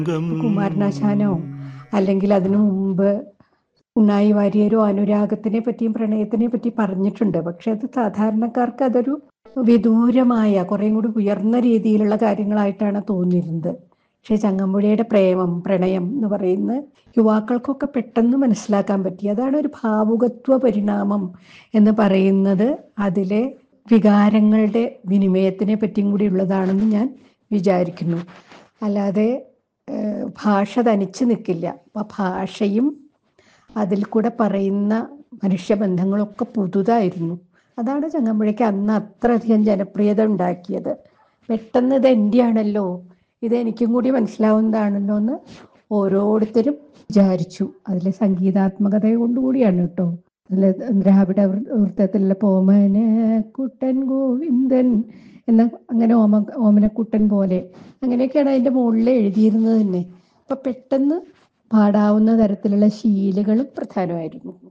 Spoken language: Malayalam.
കുമാരനാശാനോ അല്ലെങ്കിൽ അതിനു മുമ്പ് ഉണ്ണായി വാര്യരോ അനുരാഗത്തിനെ പറ്റിയും പ്രണയത്തിനെ പറ്റി പറഞ്ഞിട്ടുണ്ട് പക്ഷെ അത് സാധാരണക്കാർക്ക് അതൊരു വിദൂരമായ കുറേം കൂടി ഉയർന്ന രീതിയിലുള്ള കാര്യങ്ങളായിട്ടാണ് തോന്നിയിരുന്നത് പക്ഷെ ചങ്ങമ്പുഴയുടെ പ്രേമം പ്രണയം എന്ന് പറയുന്ന യുവാക്കൾക്കൊക്കെ പെട്ടെന്ന് മനസ്സിലാക്കാൻ പറ്റി അതാണ് ഒരു ഭാവുകത്വ പരിണാമം എന്ന് പറയുന്നത് അതിലെ വികാരങ്ങളുടെ വിനിമയത്തിനെ പറ്റിയും കൂടി ഉള്ളതാണെന്ന് ഞാൻ വിചാരിക്കുന്നു അല്ലാതെ ഏഹ്, ഭാഷ തനിച്ച് നിൽക്കില്ല അപ്പം ഭാഷയും അതിൽ കൂടെ പറയുന്ന മനുഷ്യബന്ധങ്ങളൊക്കെ പുതുതായിരുന്നു അതാണ് ചങ്ങമ്പുഴയ്ക്ക് അന്ന് അത്രയധികം ജനപ്രിയത ഉണ്ടാക്കിയത് പെട്ടെന്ന് ഇത് എൻ്റെയാണല്ലോ ഇത് എനിക്കും കൂടി മനസ്സിലാവുന്നതാണല്ലോ എന്ന് ഓരോരുത്തരും വിചാരിച്ചു അതിലെ സംഗീതാത്മകത കൊണ്ടുകൂടിയാണ് കേട്ടോ അതിലെ ദ്രാവിഡ വൃ- വൃത്തത്തിലുള്ള പോമന കുട്ടൻ ഗോവിന്ദൻ എന്ന അങ്ങനെ ഓമ ഓമനക്കുട്ടൻ പോലെ അങ്ങനെയൊക്കെയാണ് അതിൻ്റെ മുകളിൽ എഴുതിയിരുന്നത് തന്നെ അപ്പൊ പെട്ടെന്ന് പാടാവുന്ന തരത്തിലുള്ള ശീലുകളും പ്രധാനമായിരുന്നു